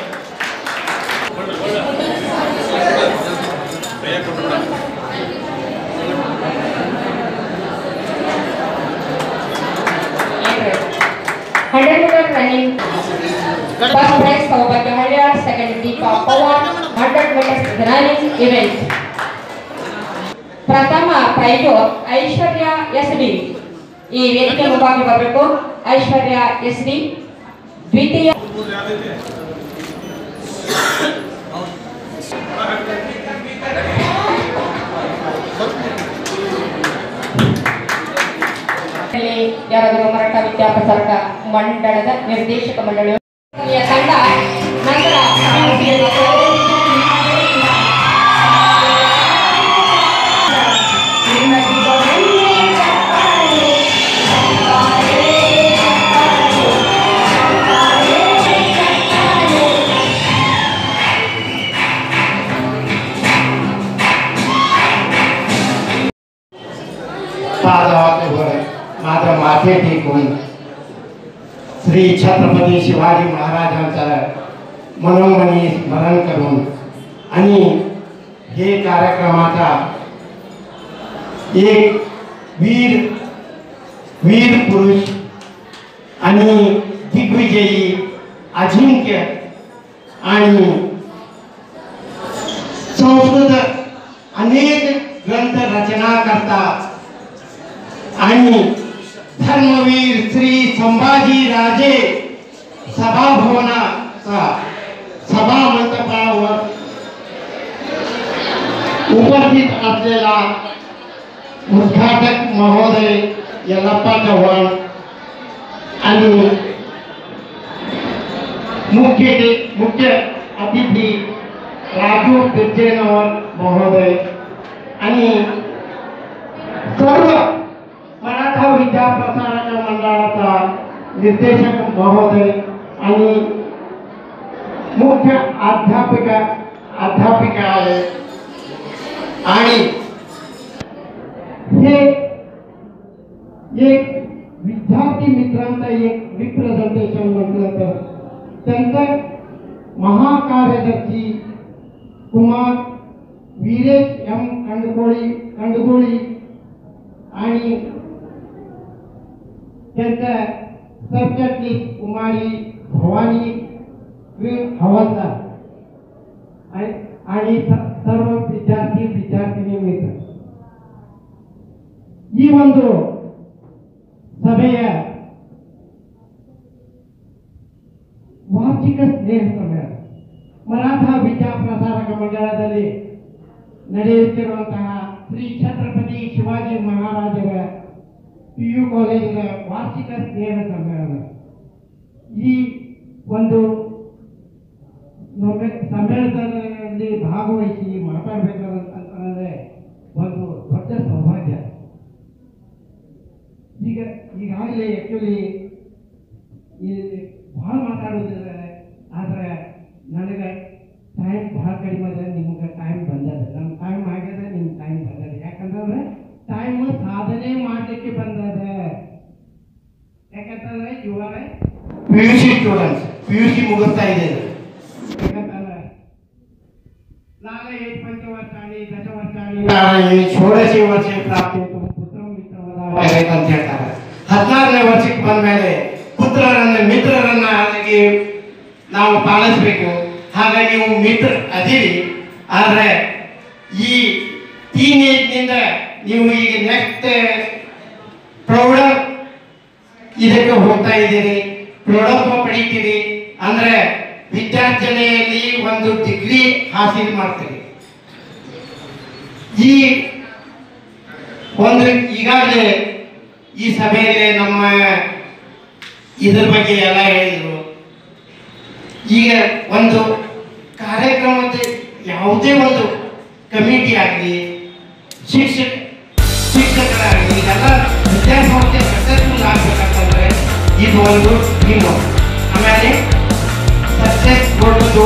hundred metre running first prize Saubhagya Halyal second Deepa Pawar hundred metres running event ಪ್ರಥಮ ಪ್ರೈಜು ಐಶ್ವರ್ಯ ಎಸ್ ಡಿ ಈ ವೇದಿಕೆ ಮುಂಭಾಗಿ ಬರಬೇಕು ಐಶ್ವರ್ಯ ಎಸ್ ಡಿ ದ್ವಿತೀಯ ಇಲ್ಲಿ ಯಾರಾದರೂ ಮರಾಠ ವಿದ್ಯಾಪ್ರಸಾರಕ ಮಂಡಳದ ನಿರ್ದೇಶಕ ಮಂಡಳಿ ತಂಡ ನಂತರ पादावर माझं माथे टेकून श्री छत्रपती शिवाजी महाराजांचं मनोमनी स्मरण करून आणि हे कार्यक्रमाचा एक वीर वीर पुरुष आणि दिग्विजयी अजिंक्य आणि संस्कृत अनेक ग्रंथ रचना करतात आणि धर्मवीर श्री संभाजी राजे सभाभवनाचा सभा मंडपावर उपस्थित असलेला उद्घाटक महोदय यल्लप्पा चव्हाण आणि मुख्य मुख्य अतिथी राजू बिर्जेनवर महोदय आणि सर्व मराठा विद्या प्रसारक मंडळाचा निर्देशक महोदय आणि मुख्य अध्यापिका अध्यापिका आहे आणि हे एक विद्यार्थी मित्रांचं एक रिप्रेझेंटेशन म्हटलं तर त्यांचं महाकार्यदर्शी कुमार वीरेश एम कंडकोळी कंडगोळी आणि त्यांच्या सरचिटणीस कुमारी भवानी हवालदार आणि आणि ಸ- सर्व ವಿದ್ಯಾರ್ಥಿ ವಿದ್ಯಾರ್ಥಿನಿ ಮಿತ್ರ ಈ ಒಂದು ಸಭೆಯ ವಾರ್ಷಿಕ ಸ್ನೇಹ ಸಮ್ಮೇಳನ ಮರಾಠ ವಿದ್ಯಾಪ್ರಸಾರಕ ಮಂಡಳದಲ್ಲಿ ನಡೆಯುತ್ತಿರುವಂತಹ ಶ್ರೀ ಛತ್ರಪತಿ ಶಿವಾಜಿ ಮಹಾರಾಜರ ಪಿ ಯು ಕಾಲೇಜಿನ ವಾರ್ಷಿಕ ಸ್ನೇಹ ಸಮ್ಮೇಳನ ಈ ಒಂದು ನಮ್ಮೆ- ಸಮ್ಮೇಳನದಲ್ಲಿ ಭಾಗವಹಿಸಿ ಮಾತಾಡಬೇಕಂತಂದ್ರೆ ಒಂದು ದೊಡ್ಡ ಸೌಭಾಗ್ಯ ಈಗ ಈಗಾಗಲೇ ಆ್ಯಕ್ಚುಲಿ ಇಲ್ಲಿ ಭಾಳ ಮಾತಾಡೋದಿಲ್ಲ ಆದ್ರೆ ನನಗೆ ಟೈಮ್ ಭಾಳ ಕಡಿಮೆ ಅದ ನಿಮ್ಗೆ ಟೈಮ್ ಬಂದದ ನಮ್ಮ ಟೈಮ್ ಆಗ್ಯದ ನಿಮ್ಮ ಟೈಮ್ ಬಂದದ ಯಾಕಂತಂದ್ರೆ ಟೈಮ್ ಸಾಧನೆ ಮಾಡಲಿಕ್ಕೆ ಬಂದದ ಯಾಕಂತಂದ್ರೆ ಇವಾಗ P U C students P U C ಮುಗಿಸ್ತಾ ಇದ್ದೇನೆ ಯಾಕಂತಂದ್ರೆ ನಾನು ಏಟ್ ಪಂಚವರ್ಷಾಣಿ ದಶವರ್ಷಾಣಿ ಷೋಡಶಿ ವರ್ಷ ಪ್ರಾಪ್ತಿ ಪುತ್ರ ಮಿತ್ರ ಅಂತ ಹೇಳ್ತಾರೆ ಹದಿನಾರನೇ ವರ್ಷಕ್ಕೆ ಬಂದ ಮೇಲೆ ಪುತ್ರರನ್ನ ಮಿತ್ರರನ್ನ ಆಗಿ ನಾವು ಪಾಲಿಸಬೇಕು ಹಾಗಾಗಿ ನೀವು ಮಿತ್ರ ಅದೀರಿ ಆದರೆ ಈ ಟೀನೇಜ್ನಿಂದ ನೀವು ಈಗ ನೆಕ್ಸ್ಟ್ ಪ್ರೌಢ ಇದಕ್ಕೆ ಹೋಗ್ತಾ ಇದ್ದೀರಿ ಪ್ರೌಢತ್ವ ಪಡಿತೀರಿ ಅಂದ್ರೆ ವಿದ್ಯಾರ್ಜನೆಯಲ್ಲಿ ಒಂದು ಡಿಗ್ರಿ ಹಾಸಿಲ್ ಮಾಡ್ತೀರಿ ಈ ಒಂದು ಈಗಾಗಲೇ ಈ ಸಭೆಯಲ್ಲಿ ನಮ್ಮ ಇದ್ರ ಬಗ್ಗೆ ಎಲ್ಲ ಹೇಳಿದರು ಈಗ ಒಂದು ಕಾರ್ಯಕ್ರಮದ ಯಾವುದೇ ಒಂದು ಕಮಿಟಿ ಆಗಲಿ ಶಿಕ್ಷಕ ಶಿಕ್ಷಕರಾಗಲಿ ಇದೆಲ್ಲ ವಿದ್ಯಾಸಂಸ್ಥೆ ಸಕ್ಸಸ್ಫುಲ್ ಆಗ್ಬೇಕಂತಂದ್ರೆ ಇದು ಒಂದು ಟೀಮ್ ಆಮೇಲೆ ಸಕ್ಸಸ್ ಕೊಡೋದು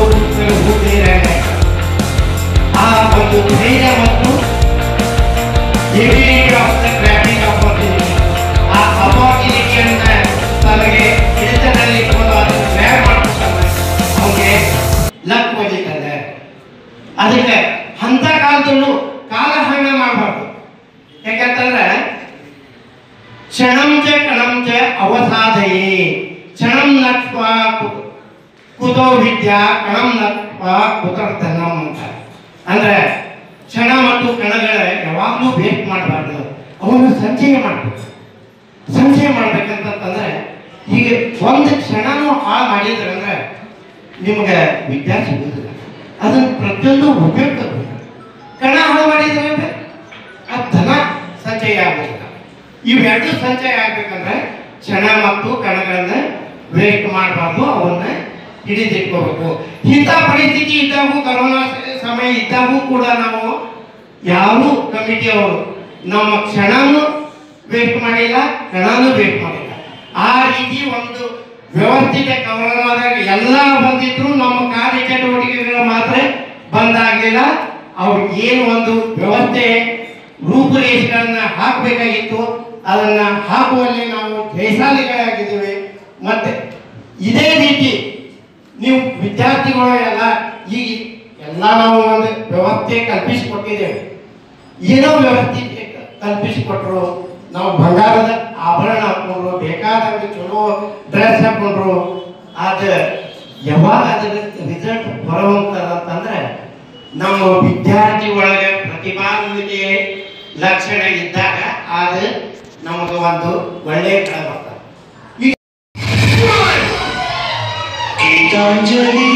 ಆ ಒಂದು ಧೈರ್ಯ ಮತ್ತು ability of the graphic opportunity ಆ ಅಪರ್ಚುನಿಟಿಯನ್ನ ತನಗೆ ಹಿಡಿತದಲ್ಲಿ ಇಟ್ಕೊಂಡು ಅದನ್ನು ಗ್ರ್ಯಾಬ್ ಮಾಡ್ಕೊತಾನೆ ಅವನಿಗೆ ಲಕ್ ಒದೀತದೆ ಅದಕ್ಕೆ ಅಂಥ ಕಾಲದಲ್ಲೂ ಕಾಲ ಹಂಗ ಮಾಡಬಾರ್ದು ಯಾಕಂತಂದ್ರೆ ಕ್ಷಣಂ ಚ ಕಣಂ ಚ ಅವಸಾದಯೇ ಕ್ಷಣಂ ನಕ್ವಾ ಕು- ಕುತೋ ವಿದ್ಯಾ ಕಣಂ ನಕ್ವಾ ಕುತರ್ಥನಂ ಅಂತ ಅಂದ್ರೆ ಕ್ಷಣ ಮತ್ತು ಕಣಗಳ ಯಾವಾಗಲೂ ವೇಸ್ಟ್ ಮಾಡಬಾರ್ದು ಅವನು ಸಂಚಯ ಮಾಡಬೇಕು ಸಂಚಯ ಮಾಡ್ಬೇಕಂತಂದ್ರೆ ಈಗ ಒಂದು ಕ್ಷಣನೂ ಹಾಳು ಮಾಡಿದ್ರೆ ಅಂದ್ರೆ ನಿಮ್ಗೆ ವಿದ್ಯಾ ಸಿಗುದಿಲ್ಲ ಅದನ್ನ ಪ್ರತಿಯೊಂದು ಉಪಯುಕ್ತ ಕಣ ಹಾಳು ಮಾಡಿದ್ರೆ ಅಂದ್ರೆ ಆ ಧನ ಸಂಚಯ ಆಗೋದಿಲ್ಲ ಇವೆರಡು ಸಂಚಯ ಆಗ್ಬೇಕಂದ್ರೆ ಕ್ಷಣ ಮತ್ತು ಕಣಗಳನ್ನ ವೇಸ್ಟ್ ಮಾಡಬಾರ್ದು ಅವನ್ನ ಹಿಡಿದಿಟ್ಕೋಬೇಕು ಇಂಥ ಪರಿಸ್ಥಿತಿ ಇದ್ದಾಗೂ ಕರೋನಾ ಸ- ಸಮಯ ಇದ್ದಾಗೂ ಕೂಡ ನಾವು ಯಾರೂ ಕಮಿಟಿಯವರು ನಮ್ಮ ಕ್ಷಣನೂ ವೇಸ್ಟ್ ಮಾಡಿಲ್ಲ ಕಣನೂ ವೇಸ್ಟ್ ಮಾಡಿಲ್ಲ ಆ ರೀತಿ ಒಂದು ವ್ಯವಸ್ಥಿತ ಕರೋನಾದಾಗ ಎಲ್ಲ ಬಂದಿದ್ರು ನಮ್ಮ ಕಾರ್ಯ ಚಟುವಟಿಕೆಗಳು ಮಾತ್ರ ಬಂದಾಗಲಿಲ್ಲ ಅವ್ರು ಏನು ಒಂದು ವ್ಯವಸ್ಥೆ ರೂಪುರೇಷೆಗಳನ್ನ ಹಾಕಬೇಕಾಗಿತ್ತು ಅದನ್ನ ಹಾಕುವಲ್ಲಿ ನಾವು ಜಯಶಾಲಿಗಳಾಗಿದ್ದೇವೆ ಮತ್ತೆ ಇದೇ ರೀತಿ ನೀವು ವಿದ್ಯಾರ್ಥಿಗಳು ಎಲ್ಲ ಈಗ ಎಲ್ಲ ನಾವು ಒಂದು ವ್ಯವಸ್ಥೆ ಕಲ್ಪಿಸಿಕೊಟ್ಟಿದ್ದೇವೆ ಏನೋ ವ್ಯವಸ್ಥೆ ಕಲ್ಪಿಸಿಕೊಟ್ರು ನಾವು ಬಂಗಾರದ ಆಭರಣ ಹಾಕೊಂಡ್ರು ಬೇಕಾದಂಗ ಚಲೋ ಡ್ರೆಸ್ ಹಾಕೊಂಡ್ರು ಆದ ಯಾವಾಗ ಅದರ ರಿಸಲ್ಟ್ ಹೊರಹೊಮ್ತದಂತಂದ್ರೆ ನಮ್ಮ ವಿದ್ಯಾರ್ಥಿ ಒಳಗೆ ಪ್ರತಿಭಾನ್ವಿತೆ ಲಕ್ಷಣ ಇದ್ದಾಗ ಅದು ನಮಗೆ ಒಂದು ಒಳ್ಳೆಯ ಫಲ ಬರ್ತದೆ ಗೀತಾಂಜಲಿ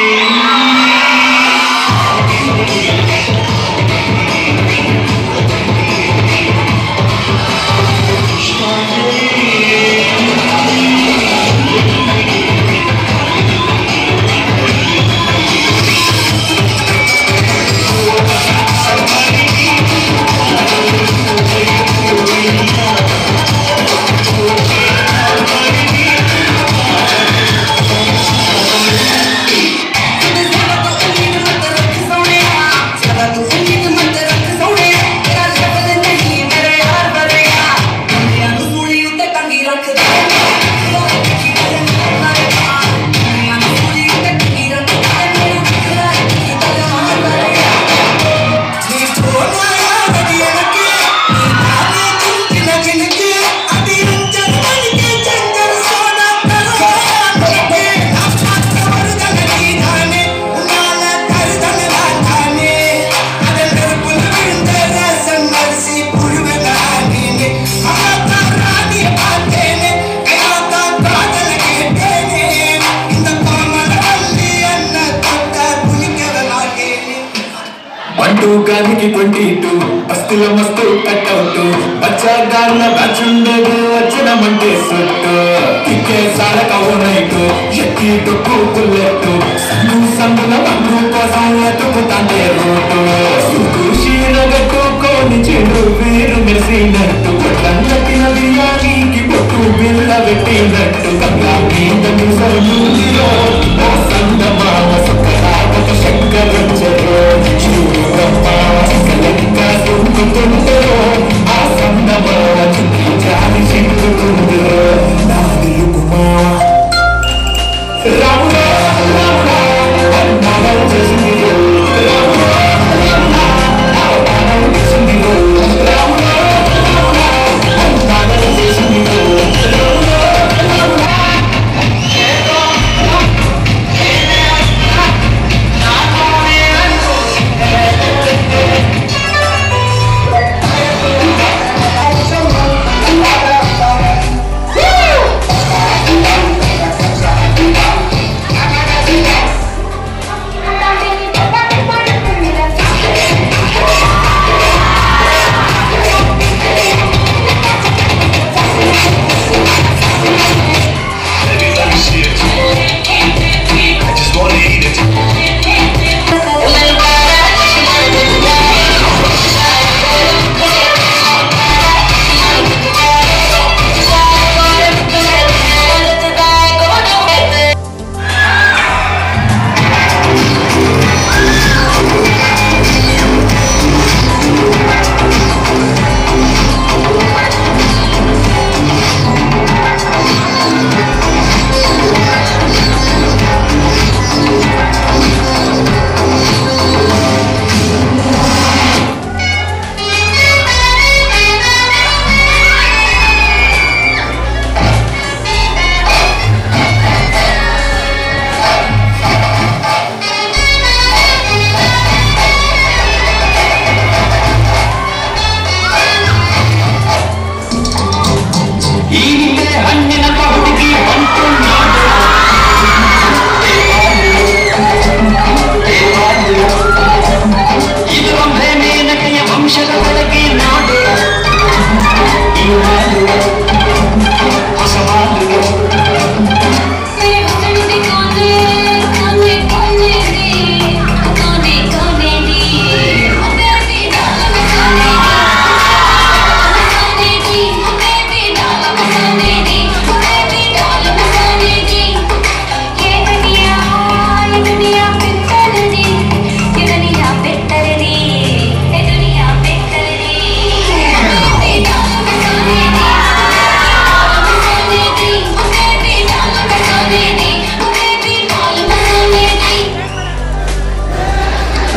బంటు గారికి ట్వంటీ టూ బస్తుల మస్తు కట్అవుట్ బచ్చాగారుల బ్యాచ్ ఉండేది వచ్చినమంటే సుట్టు టిక్కే సాలక ఓ నైటు ఎత్తి డొక్కు బుల్లెట్టు సందు సందుల బంధు కోసం ఎత్తుకుతాండే రూటు సుకు శీల కట్టుకొని చెడు వీరు మెరిసినట్టు కొట్లం కట్టిన బియ్యానికి పొట్టు బిల్ల పెట్టినట్టు కల్లా మీద మిసలుందిరో ఓ సందమామ సుఖరాగత శంకరంచరో శివుడమ్మ చిక్కలంక దుంకుతుందరో ఆ సందమామ చుట్టి జాలి సింకుతుందరో నాది కుమా రాముడా రాముడా అన్నాడు చేసిందిరో రాముడా రాముడా అన్నాడు చేసిందిరో రాముడా రాముడా అన్నాడు చేసిందిరో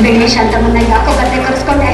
ವಿಘ್ನೇಶ್ ಅಂತ ಮುನ್ನ ಯಾಕೋ ಬರ್ತೆ ಕರೆಸ್ಕೊಂಡೆ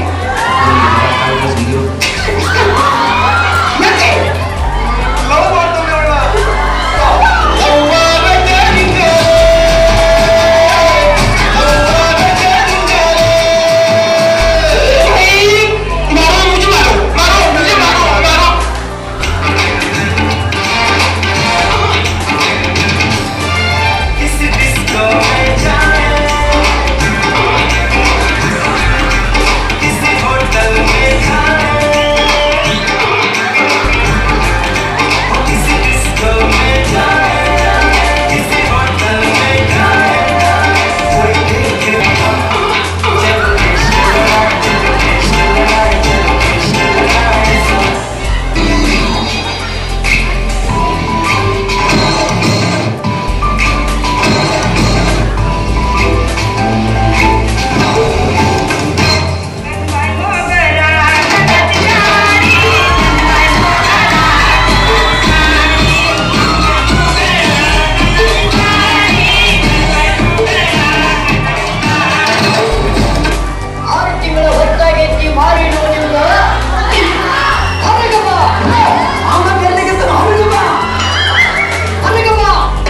ಆರು ತಿಂಗಳ ಹೊತ್ತಾಗೈತಿ ಮಾರಿ ನೋಡಿಲ್ಲ ಹೊರಗಮ್ಮ ಆಮೇಲೆ ಎಲ್ಲಿಗಿತ್ತು ಹೊರಗಮ್ಮ ಹೊರಗಮ್ಮ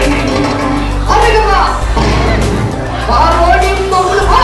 ಹೊರಗಮ್ಮ ಬಾರೋ ನಿಮ್ಮ ಮಗಳು ಬಾ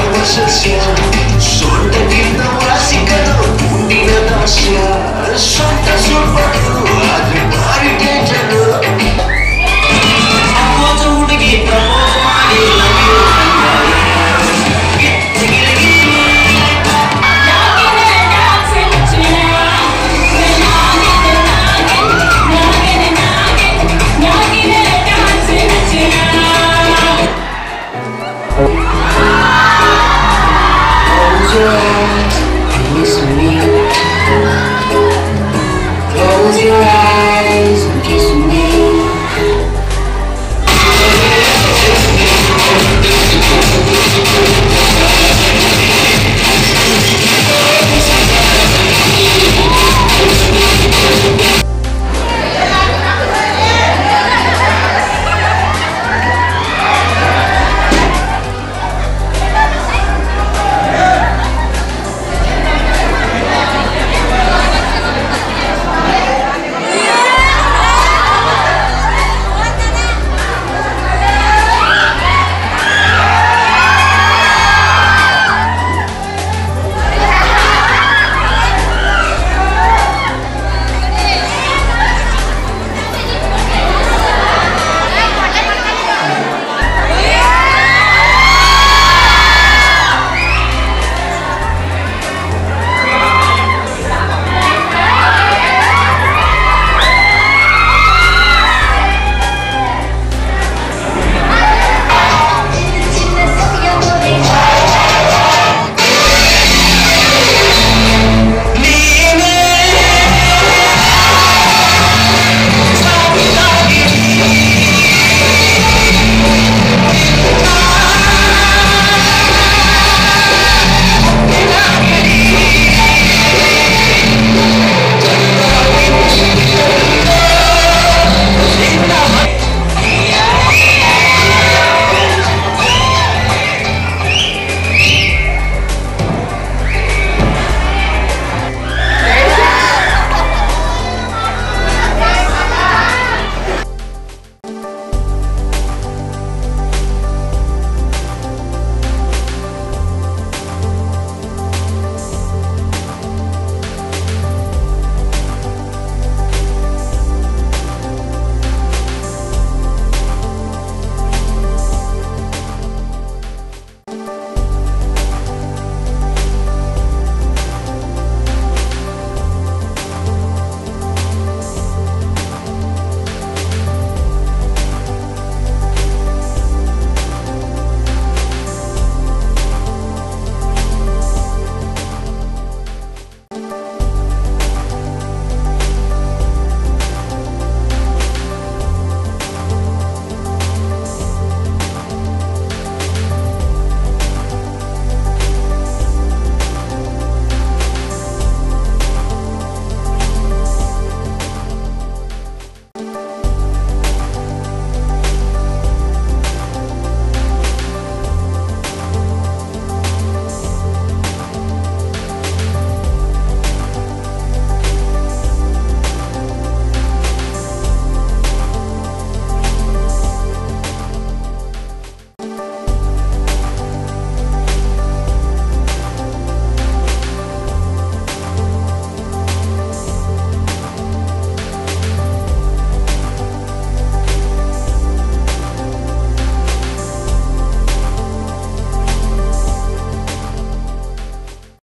ಸೊಂಟದಿಂದ ವಾಸಿಕರು ಗುಂಡಿನ ನಾಶ